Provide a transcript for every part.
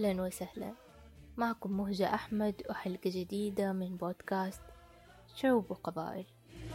أهلا وسهلا معكم مهجة أحمد وحلقة جديدة من بودكاست شعوب وقبائل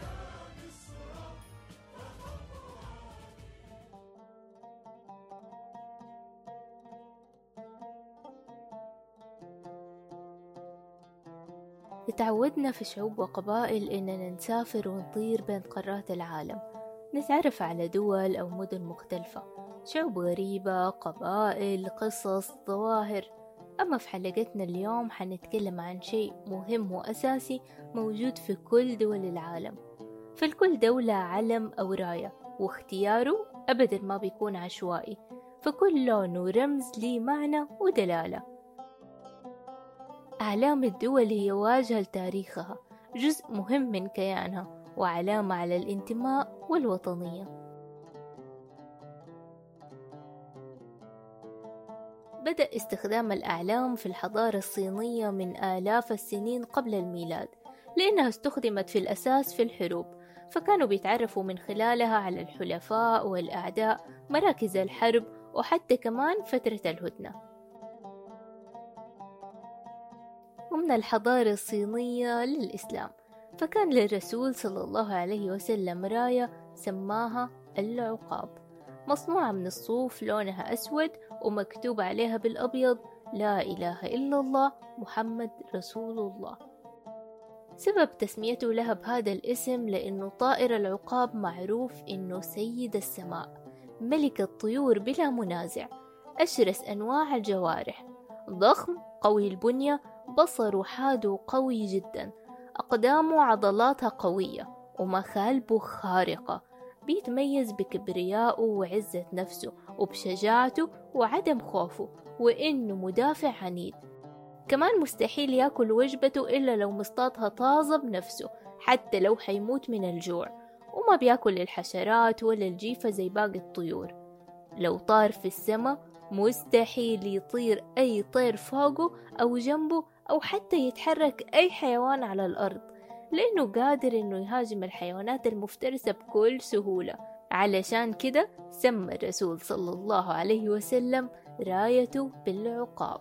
تعودنا في شعوب وقبائل إننا نسافر ونطير بين قارات العالم نتعرف على دول أو مدن مختلفة شعوب غريبة قبائل قصص ظواهر أما في حلقتنا اليوم حنتكلم عن شيء مهم وأساسي موجود في كل دول العالم فالكل دولة علم أو راية واختياره أبدا ما بيكون عشوائي فكل لون ورمز ليه معنى ودلالة أعلام الدول هي واجهة لتاريخها جزء مهم من كيانها وعلامة على الانتماء والوطنية بدأ استخدام الأعلام في الحضارة الصينية من آلاف السنين قبل الميلاد لأنها استخدمت في الأساس في الحروب فكانوا بيتعرفوا من خلالها على الحلفاء والأعداء مراكز الحرب وحتى كمان فترة الهدنة ومن الحضارة الصينية للإسلام فكان للرسول صلى الله عليه وسلم راية سماها العقاب مصنوعة من الصوف لونها أسود ومكتوب عليها بالأبيض لا إله إلا الله محمد رسول الله سبب تسميته لها بهذا الاسم لأنه طائر العقاب معروف إنه سيد السماء ملك الطيور بلا منازع أشرس أنواع الجوارح ضخم قوي البنية بصره حاد وقوي جدا أقدامه عضلاتها قوية ومخالبه خارقة بيتميز بكبريائه وعزة نفسه وبشجاعته وعدم خوفه وإنه مدافع عنيد كمان مستحيل ياكل وجبته إلا لو مصطادها طازة بنفسه حتى لو حيموت من الجوع وما بياكل الحشرات ولا الجيفة زي باقي الطيور لو طار في السماء مستحيل يطير أي طير فوقه أو جنبه أو حتى يتحرك أي حيوان على الأرض لأنه قادر إنه يهاجم الحيوانات المفترسة بكل سهولة علشان كده سمى الرسول صلى الله عليه وسلم رايته بالعقاب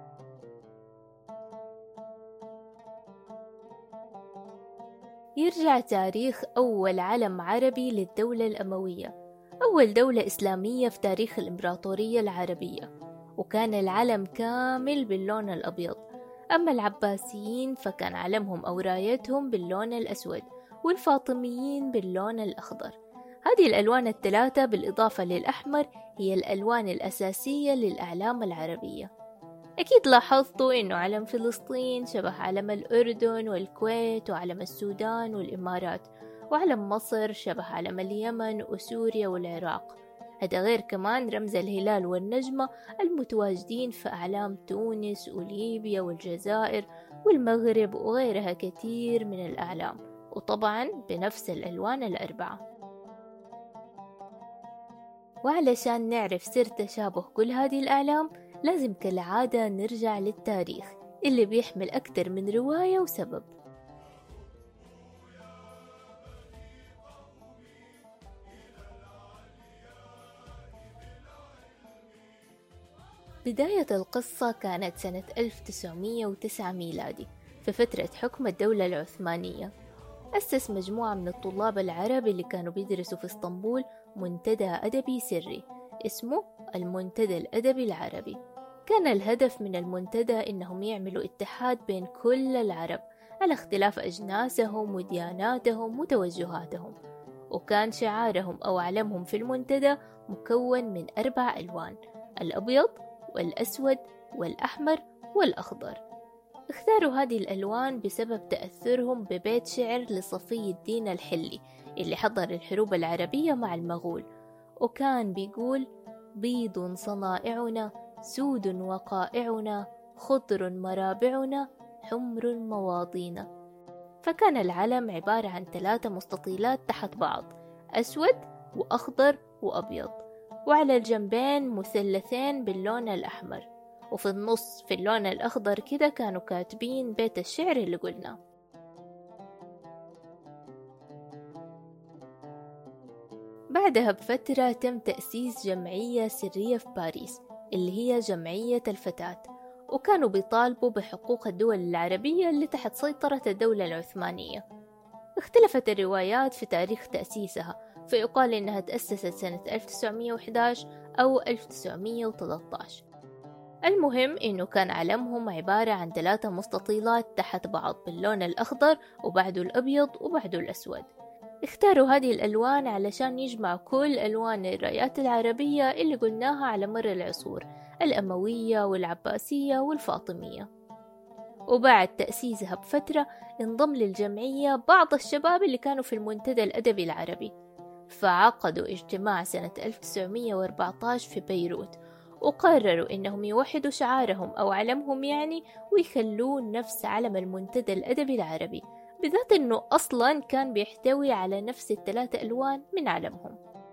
يرجع تاريخ أول علم عربي للدولة الأموية أول دولة إسلامية في تاريخ الإمبراطورية العربية وكان العلم كامل باللون الأبيض أما العباسيين فكان علمهم أو رايتهم باللون الأسود والفاطميين باللون الأخضر هذه الألوان الثلاثة بالإضافة للأحمر هي الألوان الأساسية للأعلام العربية أكيد لاحظتوا إنه علم فلسطين شبه علم الأردن والكويت وعلم السودان والإمارات وعلم مصر شبه علم اليمن وسوريا والعراق هذا غير كمان رمز الهلال والنجمة المتواجدين في أعلام تونس وليبيا والجزائر والمغرب وغيرها كثير من الأعلام وطبعا بنفس الألوان الأربعة وعلشان نعرف سر تشابه كل هذه الأعلام لازم كالعادة نرجع للتاريخ اللي بيحمل أكثر من رواية وسبب بداية القصة كانت سنة 1909 ميلادي في فترة حكم الدولة العثمانية أسس مجموعة من الطلاب العرب اللي كانوا بيدرسوا في اسطنبول منتدى أدبي سري اسمه المنتدى الأدبي العربي كان الهدف من المنتدى إنهم يعملوا اتحاد بين كل العرب على اختلاف أجناسهم ودياناتهم وتوجهاتهم وكان شعارهم أو علمهم في المنتدى مكون من أربع ألوان الأبيض والأسود والأحمر والأخضر اختاروا هذه الألوان بسبب تأثرهم ببيت شعر لصفي الدين الحلي اللي حضر الحروب العربية مع المغول وكان بيقول بيض صنائعنا سود وقائعنا خضر مرابعنا حمر مواضينا فكان العلم عبارة عن ثلاثة مستطيلات تحت بعض أسود وأخضر وأبيض وعلى الجنبين مثلثين باللون الأحمر وفي النص في اللون الأخضر كده كانوا كاتبين بيت الشعر اللي قلنا بعدها بفترة تم تأسيس جمعية سرية في باريس اللي هي جمعية الفتاة وكانوا بيطالبوا بحقوق الدول العربية اللي تحت سيطرة الدولة العثمانية اختلفت الروايات في تاريخ تأسيسها فيقال إنها تأسست سنة 1911 أو 1913 المهم إنه كان علمهم عبارة عن ثلاثة مستطيلات تحت بعض باللون الأخضر وبعده الأبيض وبعده الأسود اختاروا هذه الألوان علشان يجمعوا كل ألوان الرايات العربية اللي قلناها على مر العصور الأموية والعباسية والفاطمية وبعد تأسيسها بفترة انضم للجمعية بعض الشباب اللي كانوا في المنتدى الأدبي العربي فعقدوا اجتماع سنة 1914 في بيروت وقرروا إنهم يوحدوا شعارهم أو علمهم يعني ويخلوه نفس علم المنتدى الأدبي العربي بالذات إنه أصلا كان بيحتوي على نفس الثلاثة ألوان من علمهم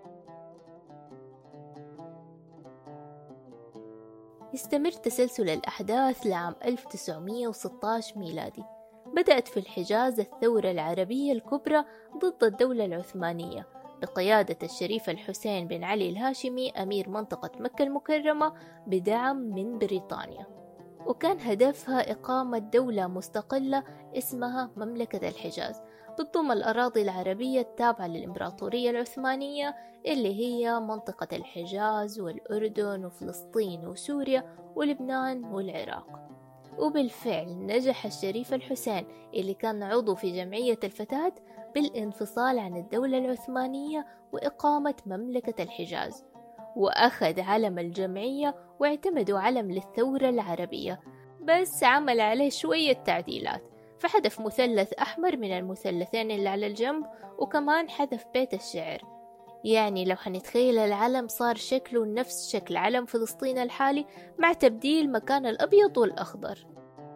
يستمر تسلسل الأحداث لعام 1916 ميلادي بدأت في الحجاز الثورة العربية الكبرى ضد الدولة العثمانية بقيادة الشريف الحسين بن علي الهاشمي أمير منطقة مكة المكرمة بدعم من بريطانيا وكان هدفها إقامة دولة مستقلة اسمها مملكة الحجاز بتضم الأراضي العربية التابعة للإمبراطورية العثمانية اللي هي منطقة الحجاز والأردن وفلسطين وسوريا ولبنان والعراق وبالفعل نجح الشريف الحسين اللي كان عضو في جمعية الفتاة بالانفصال عن الدولة العثمانية وإقامة مملكة الحجاز وأخذ علم الجمعية واعتمدوا علم للثورة العربية بس عمل عليه شوية تعديلات فحذف مثلث أحمر من المثلثين اللي على الجنب وكمان حذف بيت الشعر يعني لو حنتخيل العلم صار شكله نفس شكل علم فلسطين الحالي مع تبديل مكان الأبيض والأخضر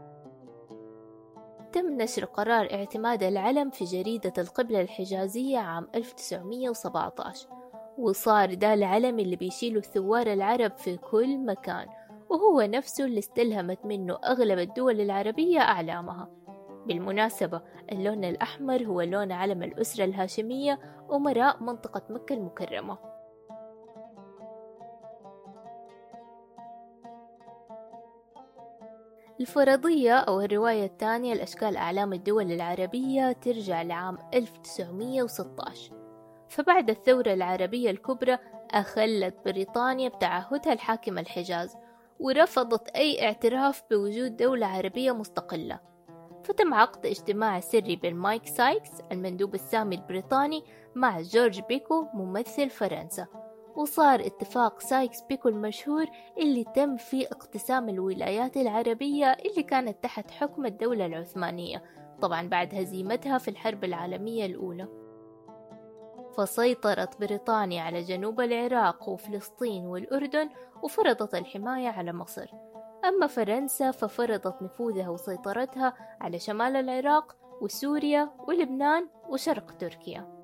تم نشر قرار اعتماد العلم في جريدة القبلة الحجازية عام 1917 وصار ده العلم اللي بيشيله الثوار العرب في كل مكان وهو نفسه اللي استلهمت منه أغلب الدول العربية أعلامها بالمناسبة اللون الأحمر هو لون علم الأسرة الهاشمية أمراء منطقة مكة المكرمة الفرضية أو الرواية الثانية لأشكال أعلام الدول العربية ترجع لعام 1916 فبعد الثورة العربية الكبرى أخلت بريطانيا بتعهدها الحاكم الحجاز ورفضت أي اعتراف بوجود دولة عربية مستقلة فتم عقد اجتماع سري بين مايك سايكس المندوب السامي البريطاني مع جورج بيكو ممثل فرنسا وصار اتفاق سايكس بيكو المشهور اللي تم فيه اقتسام الولايات العربية اللي كانت تحت حكم الدولة العثمانية طبعا بعد هزيمتها في الحرب العالمية الأولى فسيطرت بريطانيا على جنوب العراق وفلسطين والأردن وفرضت الحماية على مصر أما فرنسا ففرضت نفوذها وسيطرتها على شمال العراق وسوريا ولبنان وشرق تركيا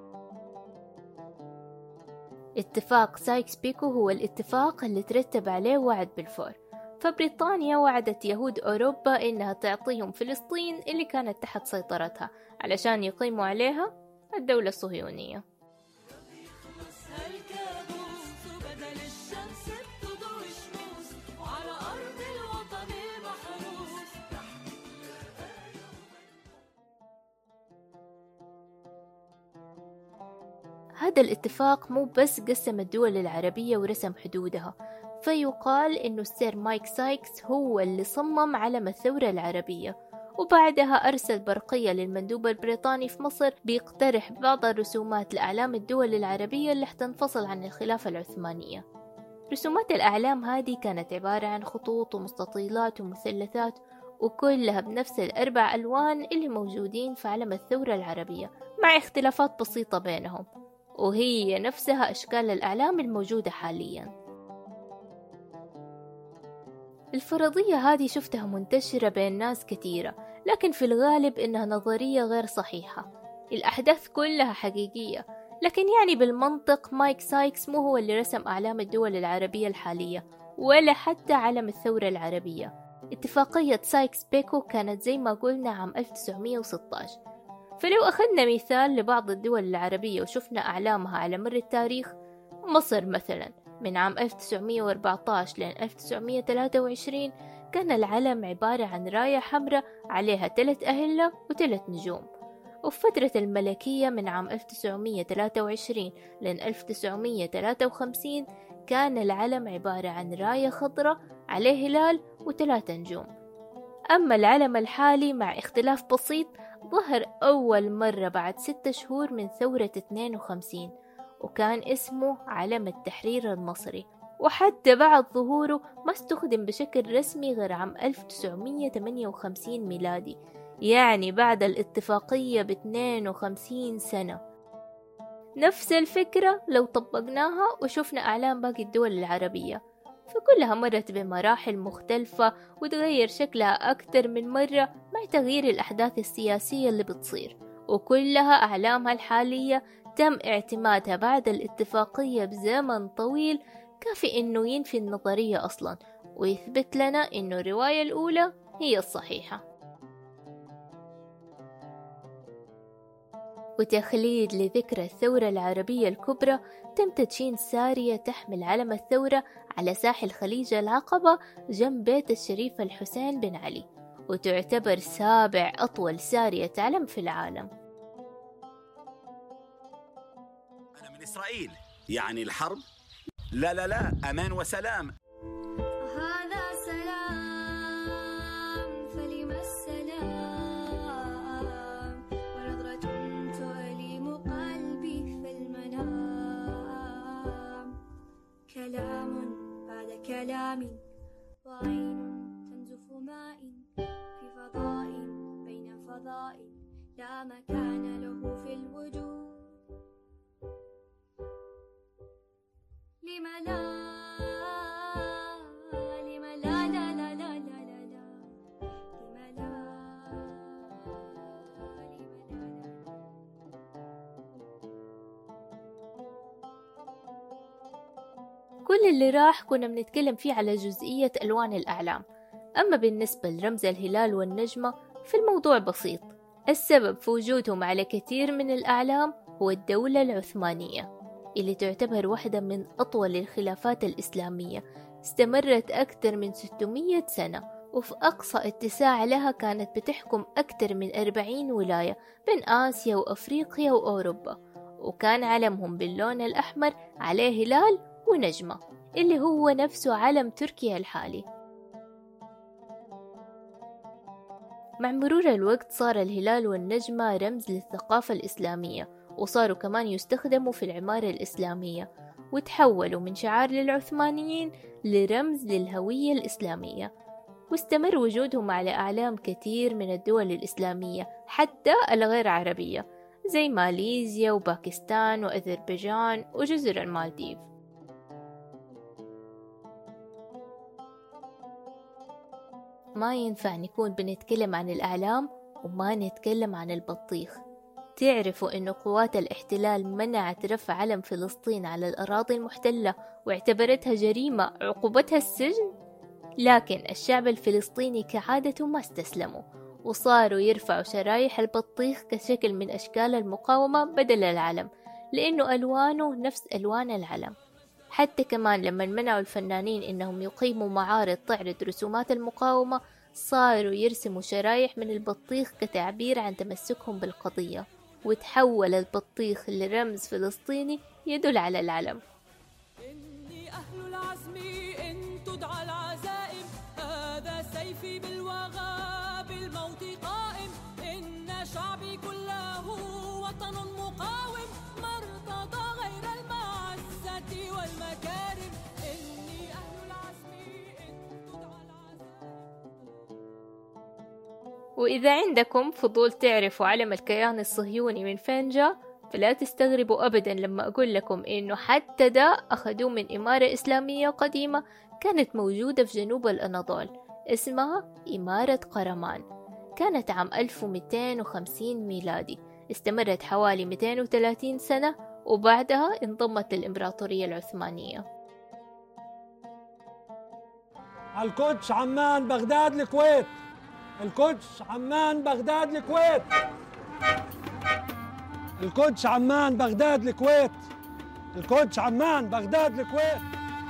اتفاق سايكس بيكو هو الاتفاق اللي ترتب عليه وعد بلفور فبريطانيا وعدت يهود أوروبا إنها تعطيهم فلسطين اللي كانت تحت سيطرتها علشان يقيموا عليها الدولة الصهيونية هذا الاتفاق مو بس قسم الدول العربية ورسم حدودها فيقال إنه السير مايك سايكس هو اللي صمم علم الثورة العربية وبعدها أرسل برقية للمندوب البريطاني في مصر بيقترح بعض الرسومات لأعلام الدول العربية اللي حتنفصل عن الخلافة العثمانية رسومات الأعلام هذه كانت عبارة عن خطوط ومستطيلات ومثلثات وكلها بنفس الأربع ألوان اللي موجودين في علم الثورة العربية مع اختلافات بسيطة بينهم وهي نفسها أشكال الأعلام الموجودة حاليا الفرضية هذه شفتها منتشرة بين ناس كثيرة لكن في الغالب إنها نظرية غير صحيحة الأحداث كلها حقيقية لكن يعني بالمنطق مايك سايكس مو هو اللي رسم أعلام الدول العربية الحالية ولا حتى علم الثورة العربية اتفاقية سايكس بيكو كانت زي ما قلنا عام 1916 فلو أخذنا مثال لبعض الدول العربية وشفنا أعلامها على مر التاريخ مصر مثلا من عام 1914 ل 1923 كان العلم عبارة عن راية حمراء عليها ثلاث أهلة وثلاث نجوم وفي فترة الملكية من عام 1923 لين 1953 كان العلم عبارة عن راية خضراء عليه هلال وثلاثة نجوم أما العلم الحالي مع اختلاف بسيط ظهر أول مرة بعد ستة شهور من ثورة 52 وكان اسمه علم التحرير المصري وحتى بعد ظهوره ما استخدم بشكل رسمي غير عام 1958 ميلادي يعني بعد الاتفاقية ب 52 سنة نفس الفكرة لو طبقناها وشفنا أعلام باقي الدول العربية فكلها مرت بمراحل مختلفة وتغير شكلها أكثر من مرة مع تغيير الأحداث السياسية اللي بتصير وكلها أعلامها الحالية تم اعتمادها بعد الاتفاقية بزمن طويل كافي إنه ينفي النظرية أصلا ويثبت لنا إنه الرواية الأولى هي الصحيحة وتخليد لذكرى الثورة العربية الكبرى تم تدشين سارية تحمل علم الثورة على ساحل خليج العقبة جنب بيت الشريف الحسين بن علي وتعتبر سابع أطول سارية علم في العالم أنا من إسرائيل يعني الحرب لا لا لا أمان وسلام هذا سلام فلم السلام ونظرة تؤلم قلبي في المنام كلام بعد كلام وعين تنزف ماء في فضاء بين فضاء لا مكان له في الوجود لم لا لم لا لا لا لا لا لا لا لم لا لم لا لا كل اللي راح كنا بنتكلم فيه على جزئية ألوان الأعلام أما بالنسبة لرمز الهلال والنجمة فالموضوع بسيط السبب في وجودهم على كثير من الأعلام هو الدولة العثمانية اللي تعتبر واحدة من أطول الخلافات الإسلامية استمرت أكثر من 600 سنة وفي أقصى اتساع لها كانت بتحكم أكثر من 40 ولاية بين آسيا وأفريقيا وأوروبا وكان علمهم باللون الأحمر عليه هلال ونجمة اللي هو نفسه علم تركيا الحالي مع مرور الوقت صار الهلال والنجمة رمز للثقافة الإسلامية وصاروا كمان يستخدموا في العمارة الإسلامية وتحولوا من شعار للعثمانيين لرمز للهوية الإسلامية واستمر وجودهم على أعلام كثير من الدول الإسلامية حتى الغير عربية زي ماليزيا وباكستان وأذربيجان وجزر المالديف ما ينفع نكون بنتكلم عن الأعلام وما نتكلم عن البطيخ تعرفوا أن قوات الاحتلال منعت رفع علم فلسطين على الأراضي المحتلة واعتبرتها جريمة عقوبتها السجن؟ لكن الشعب الفلسطيني كعادته ما استسلموا وصاروا يرفعوا شرايح البطيخ كشكل من أشكال المقاومة بدل العلم لأنه ألوانه نفس ألوان العلم حتى كمان لما منعوا الفنانين إنهم يقيموا معارض تعرض رسومات المقاومة صاروا يرسموا شرايح من البطيخ كتعبير عن تمسكهم بالقضية وتحول البطيخ لرمز فلسطيني يدل على العلم إني أهل العزم إن تدعى العزائم هذا سيفي بالوغى بالموت قائم إن شعبي كله وطن مقاوم ما ارتضى غير المعزة والمكارم إني أهل العزم إن تدعى العزائم وإذا عندكم فضول تعرفوا علم الكيان الصهيوني من فين جاء فلا تستغربوا أبدا لما أقول لكم إنه حتى ده أخذوه من إمارة إسلامية قديمة كانت موجودة في جنوب الأناضول اسمها إمارة قرمان كانت عام 1250 ميلادي استمرت حوالي 230 سنة وبعدها انضمت للإمبراطورية العثمانية القدس عمان بغداد الكويت القدس عمان بغداد الكويت القدس عمان بغداد الكويت القدس عمان بغداد الكويت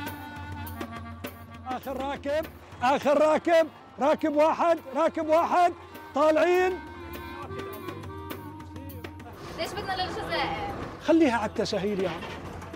اخر راكب اخر راكب راكب واحد راكب واحد طالعين ليش بدنا للجزائر؟ خليها على التسهيل يا عم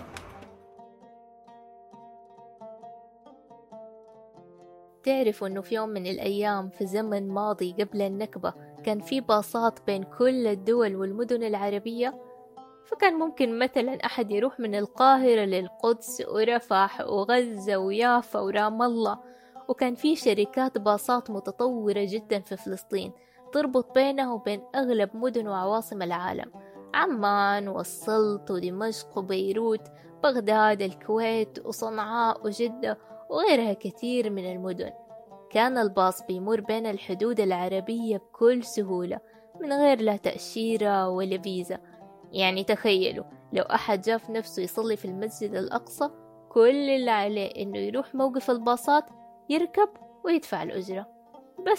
تعرفوا إنه في يوم من الأيام في زمن ماضي قبل النكبة كان في باصات بين كل الدول والمدن العربية فكان ممكن مثلا أحد يروح من القاهرة للقدس ورفح وغزة ويافا ورام الله وكان في شركات باصات متطورة جدا في فلسطين تربط بينها وبين أغلب مدن وعواصم العالم عمان والسلط ودمشق وبيروت بغداد الكويت وصنعاء وجدة وغيرها كثير من المدن كان الباص بيمر بين الحدود العربية بكل سهولة من غير لا تأشيرة ولا فيزا يعني تخيلوا لو أحد جاف نفسه يصلي في المسجد الأقصى كل اللي عليه إنه يروح موقف الباصات يركب ويدفع الأجرة بس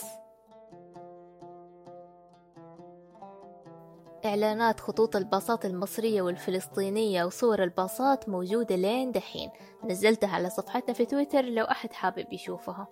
إعلانات خطوط الباصات المصرية والفلسطينية وصور الباصات موجودة لين دحين نزلتها على صفحتنا في تويتر لو أحد حابب يشوفها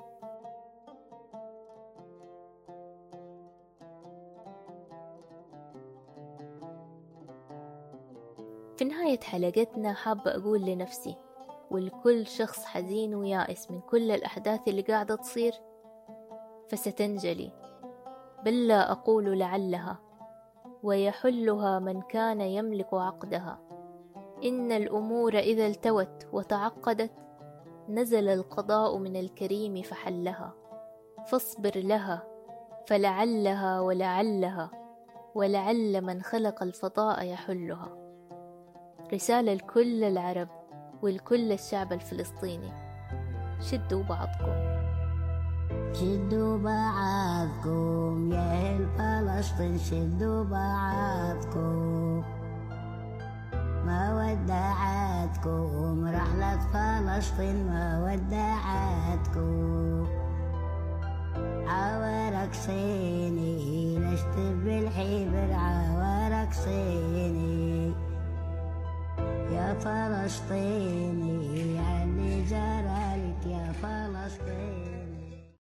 في نهاية حلقتنا حابة أقول لنفسي ولكل شخص حزين ويائس من كل الأحداث اللي قاعدة تصير فستنجلي بل لا أقول لعلها ويحلها من كان يملك عقدها إن الأمور إذا التوت وتعقدت نزل القضاء من الكريم فحلها فاصبر لها فلعلها ولعلها ولعل من خلق الفضاء يحلها رسالة لكل العرب ولكل الشعب الفلسطيني شدوا بعضكم شدوا بعضكم يا أهل فلسطين شدوا بعضكم ما ودعتكم رحلة فلسطين ما ودعتكم عوارك صيني لشت بالحبر عوارك صيني يا فلسطيني